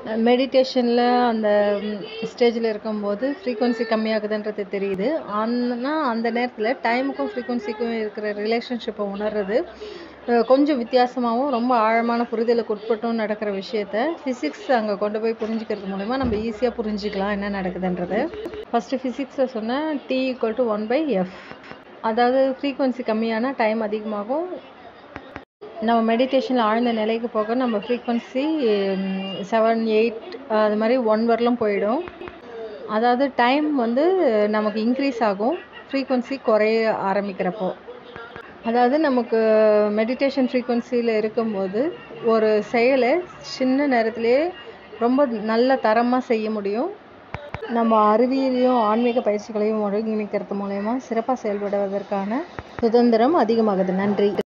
மெடிடேஷனில் அந்த ஸ்டேஜில் இருக்கும்போது ஃப்ரீக்வன்சி கம்மியாகுதுன்றது தெரியுது ஆனால் அந்த நேரத்தில் டைமுக்கும் ஃப்ரீக்வன்சிக்கும் இருக்கிற ரிலேஷன்ஷிப்பை உணர்றது அஹ், கொஞ்சம் வித்தியாசமாகவும் ரொம்ப ஆழமான புரிதலுக்கு உட்பட்டும் நடக்கிற விஷயத்த ஃபிசிக்ஸ் அங்கே கொண்டு போய் புரிஞ்சுக்கிறது மூலிமா நம்ம ஈஸியாக புரிஞ்சுக்கலாம் என்ன நடக்குதுன்றது ஃபஸ்ட்டு ஃபிசிக்ஸில் சொன்னால் T equal to one by F அதாவது ஃப்ரீக்வன்சி கம்மியான டைம் அதிகமாகும் நம்ம மெடிடேஷனில் ஆழ்ந்த நிலைக்கு போக நம்ம ஃப்ரீக்வன்சி செவன் எயிட் அது மாதிரி ஒன் வரலும் போயிடும் அதாவது டைம் வந்து நமக்கு இன்க்ரீஸ் ஆகும் ஃப்ரீக்வன்சி குறைய ஆரம்பிக்கிறப்போ அதாவது நமக்கு மெடிடேஷன் ஃப்ரீக்வன்சியில் இருக்கும்போது ஒரு செயலை சின்ன நேரத்திலேயே ரொம்ப நல்ல தரமாக செய்ய முடியும் நம்ம அறிவியலையும் ஆன்மீக பயிற்சிகளையும் ஒருங்கிணைக்கிறது மூலயமா சிறப்பாக செயல்படுவதற்கான சுதந்திரம் அதிகமாகுது நன்றி